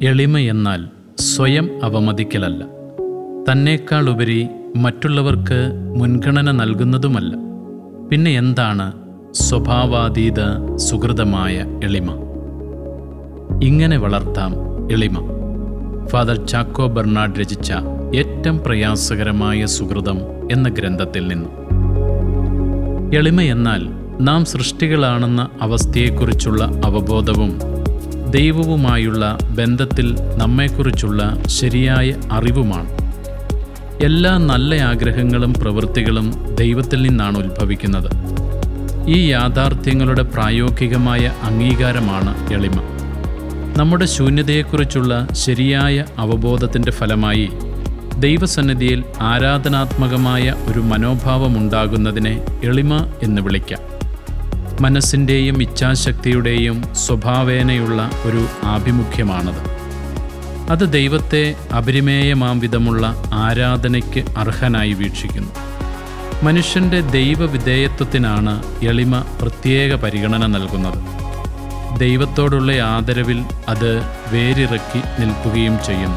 എളിമയെന്നാൽ സ്വയം അവമതിക്കലല്ല തന്നേക്കാൾ ഉപരി മറ്റുള്ളവർക്ക് മുൻഗണന നൽകുന്നതുമല്ല പിന്നെ എന്താണ് സ്വഭാവാതീത സുഹൃതമായ എളിമ ഇങ്ങനെ വളർത്താം എളിമ ഫാദർ ചാക്കോ ബെർണാഡ് രചിച്ച ഏറ്റവും പ്രയാസകരമായ സുഹൃതം എന്ന ഗ്രന്ഥത്തിൽ നിന്നും എളിമ എന്നാൽ നാം സൃഷ്ടികളാണെന്ന അവസ്ഥയെക്കുറിച്ചുള്ള അവബോധവും ദൈവവുമായുള്ള ബന്ധത്തിൽ നമ്മെക്കുറിച്ചുള്ള ശരിയായ അറിവുമാണ് എല്ലാ നല്ല ആഗ്രഹങ്ങളും പ്രവൃത്തികളും ദൈവത്തിൽ നിന്നാണ് ഉത്ഭവിക്കുന്നത് ഈ യാഥാർത്ഥ്യങ്ങളുടെ പ്രായോഗികമായ അംഗീകാരമാണ് എളിമ നമ്മുടെ ശൂന്യതയെക്കുറിച്ചുള്ള ശരിയായ അവബോധത്തിൻ്റെ ഫലമായി ദൈവസന്നിധിയിൽ ആരാധനാത്മകമായ ഒരു മനോഭാവമുണ്ടാകുന്നതിനെ എളിമ എന്ന് വിളിക്കാം മനസ്സിൻ്റെയും ഇച്ഛാശക്തിയുടെയും സ്വഭാവേനയുള്ള ഒരു ആഭിമുഖ്യമാണത് അത് ദൈവത്തെ അപരിമേയമാം വിധമുള്ള ആരാധനയ്ക്ക് അർഹനായി വീക്ഷിക്കുന്നു മനുഷ്യൻ്റെ ദൈവവിധേയത്വത്തിനാണ് എളിമ പ്രത്യേക പരിഗണന നൽകുന്നത് ദൈവത്തോടുള്ള ആദരവിൽ അത് വേരിറക്കി നിൽക്കുകയും ചെയ്യുന്നു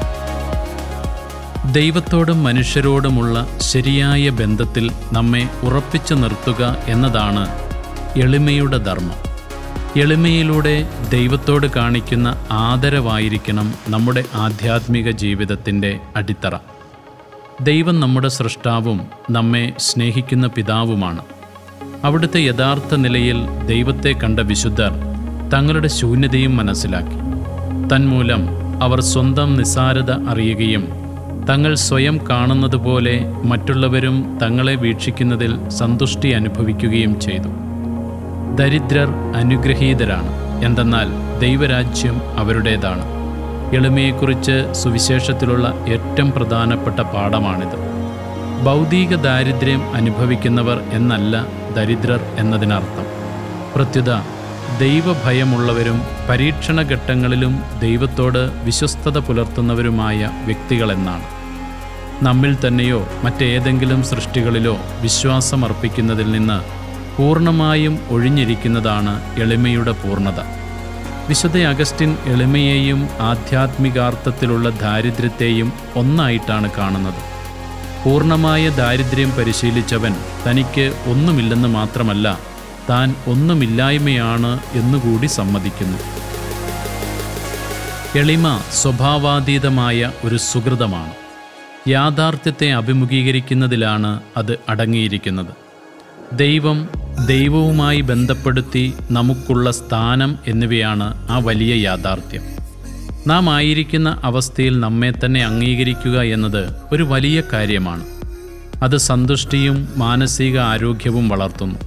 ദൈവത്തോടും മനുഷ്യരോടുമുള്ള ശരിയായ ബന്ധത്തിൽ നമ്മെ ഉറപ്പിച്ചു നിർത്തുക എന്നതാണ് എളിമയുടെ ധർമ്മം എളിമയിലൂടെ ദൈവത്തോട് കാണിക്കുന്ന ആദരവായിരിക്കണം നമ്മുടെ ആധ്യാത്മിക ജീവിതത്തിൻ്റെ അടിത്തറ ദൈവം നമ്മുടെ സൃഷ്ടാവും നമ്മെ സ്നേഹിക്കുന്ന പിതാവുമാണ് അവിടുത്തെ യഥാർത്ഥ നിലയിൽ ദൈവത്തെ കണ്ട വിശുദ്ധർ തങ്ങളുടെ ശൂന്യതയും മനസ്സിലാക്കി തന്മൂലം അവർ സ്വന്തം നിസാരത അറിയുകയും തങ്ങൾ സ്വയം കാണുന്നത് പോലെ മറ്റുള്ളവരും തങ്ങളെ വീക്ഷിക്കുന്നതിൽ സന്തുഷ്ടി അനുഭവിക്കുകയും ചെയ്തു ദരിദ്രർ അനുഗ്രഹീതരാണ് എന്തെന്നാൽ ദൈവരാജ്യം അവരുടേതാണ് എളിമയെക്കുറിച്ച് സുവിശേഷത്തിലുള്ള ഏറ്റവും പ്രധാനപ്പെട്ട പാഠമാണിത് ഭൗതിക ദാരിദ്ര്യം അനുഭവിക്കുന്നവർ എന്നല്ല ദരിദ്രർ എന്നതിനർത്ഥം പ്രത്യുത ദൈവഭയമുള്ളവരും പരീക്ഷണഘട്ടങ്ങളിലും ദൈവത്തോട് വിശ്വസ്തത പുലർത്തുന്നവരുമായ വ്യക്തികളെന്നാണ് നമ്മിൽ തന്നെയോ മറ്റേതെങ്കിലും സൃഷ്ടികളിലോ വിശ്വാസം അർപ്പിക്കുന്നതിൽ നിന്ന് പൂർണ്ണമായും ഒഴിഞ്ഞിരിക്കുന്നതാണ് എളിമയുടെ പൂർണ്ണത വിശുദ്ധ അഗസ്റ്റിൻ എളിമയെയും ആധ്യാത്മികാർത്ഥത്തിലുള്ള ദാരിദ്ര്യത്തെയും ഒന്നായിട്ടാണ് കാണുന്നത് പൂർണ്ണമായ ദാരിദ്ര്യം പരിശീലിച്ചവൻ തനിക്ക് ഒന്നുമില്ലെന്ന് മാത്രമല്ല താൻ ഒന്നുമില്ലായ്മയാണ് എന്നുകൂടി സമ്മതിക്കുന്നു എളിമ സ്വഭാവാതീതമായ ഒരു സുഹൃതമാണ് യാഥാർത്ഥ്യത്തെ അഭിമുഖീകരിക്കുന്നതിലാണ് അത് അടങ്ങിയിരിക്കുന്നത് ദൈവം ദൈവവുമായി ബന്ധപ്പെടുത്തി നമുക്കുള്ള സ്ഥാനം എന്നിവയാണ് ആ വലിയ യാഥാർത്ഥ്യം നാം ആയിരിക്കുന്ന അവസ്ഥയിൽ നമ്മെ തന്നെ അംഗീകരിക്കുക എന്നത് ഒരു വലിയ കാര്യമാണ് അത് സന്തുഷ്ടിയും മാനസിക ആരോഗ്യവും വളർത്തുന്നു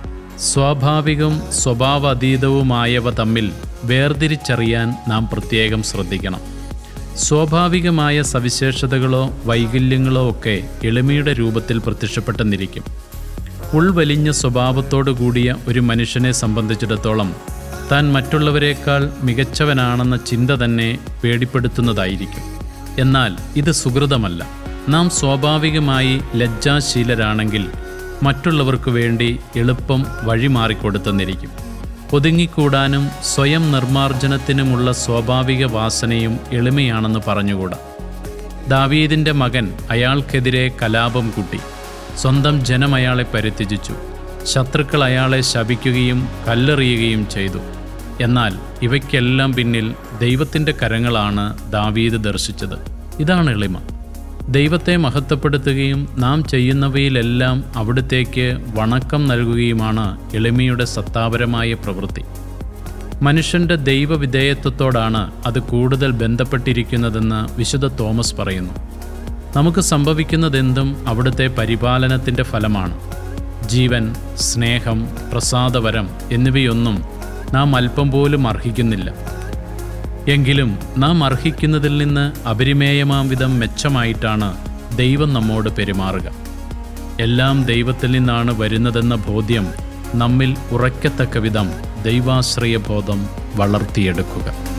സ്വാഭാവികം സ്വഭാവതീതവുമായവ തമ്മിൽ വേർതിരിച്ചറിയാൻ നാം പ്രത്യേകം ശ്രദ്ധിക്കണം സ്വാഭാവികമായ സവിശേഷതകളോ വൈകല്യങ്ങളോ ഒക്കെ എളിമയുടെ രൂപത്തിൽ പ്രത്യക്ഷപ്പെട്ടെന്നിരിക്കും ഉൾവലിഞ്ഞ സ്വഭാവത്തോടു കൂടിയ ഒരു മനുഷ്യനെ സംബന്ധിച്ചിടത്തോളം താൻ മറ്റുള്ളവരെക്കാൾ മികച്ചവനാണെന്ന ചിന്ത തന്നെ പേടിപ്പെടുത്തുന്നതായിരിക്കും എന്നാൽ ഇത് സുഹൃതമല്ല നാം സ്വാഭാവികമായി ലജ്ജാശീലരാണെങ്കിൽ മറ്റുള്ളവർക്കു വേണ്ടി എളുപ്പം വഴിമാറിക്കൊടുത്തെന്നിരിക്കും ഒതുങ്ങിക്കൂടാനും സ്വയം നിർമാർജനത്തിനുമുള്ള സ്വാഭാവിക വാസനയും എളിമയാണെന്ന് പറഞ്ഞുകൂടാ ദാവീദിൻ്റെ മകൻ അയാൾക്കെതിരെ കലാപം കൂട്ടി സ്വന്തം ജനം അയാളെ പരിത്യജിച്ചു ശത്രുക്കൾ അയാളെ ശപിക്കുകയും കല്ലെറിയുകയും ചെയ്തു എന്നാൽ ഇവയ്ക്കെല്ലാം പിന്നിൽ ദൈവത്തിൻ്റെ കരങ്ങളാണ് ദാവീദ് ദർശിച്ചത് ഇതാണ് എളിമ ദൈവത്തെ മഹത്വപ്പെടുത്തുകയും നാം ചെയ്യുന്നവയിലെല്ലാം അവിടുത്തേക്ക് വണക്കം നൽകുകയുമാണ് എളിമയുടെ സത്താപരമായ പ്രവൃത്തി മനുഷ്യൻ്റെ ദൈവവിധേയത്വത്തോടാണ് അത് കൂടുതൽ ബന്ധപ്പെട്ടിരിക്കുന്നതെന്ന് വിശുദ്ധ തോമസ് പറയുന്നു നമുക്ക് സംഭവിക്കുന്നതെന്തും അവിടുത്തെ പരിപാലനത്തിൻ്റെ ഫലമാണ് ജീവൻ സ്നേഹം പ്രസാദവരം എന്നിവയൊന്നും നാം അല്പം പോലും അർഹിക്കുന്നില്ല എങ്കിലും നാം അർഹിക്കുന്നതിൽ നിന്ന് അപരിമേയമാം വിധം മെച്ചമായിട്ടാണ് ദൈവം നമ്മോട് പെരുമാറുക എല്ലാം ദൈവത്തിൽ നിന്നാണ് വരുന്നതെന്ന ബോധ്യം നമ്മിൽ ഉറയ്ക്കത്തക്ക വിധം ദൈവാശ്രയബോധം വളർത്തിയെടുക്കുക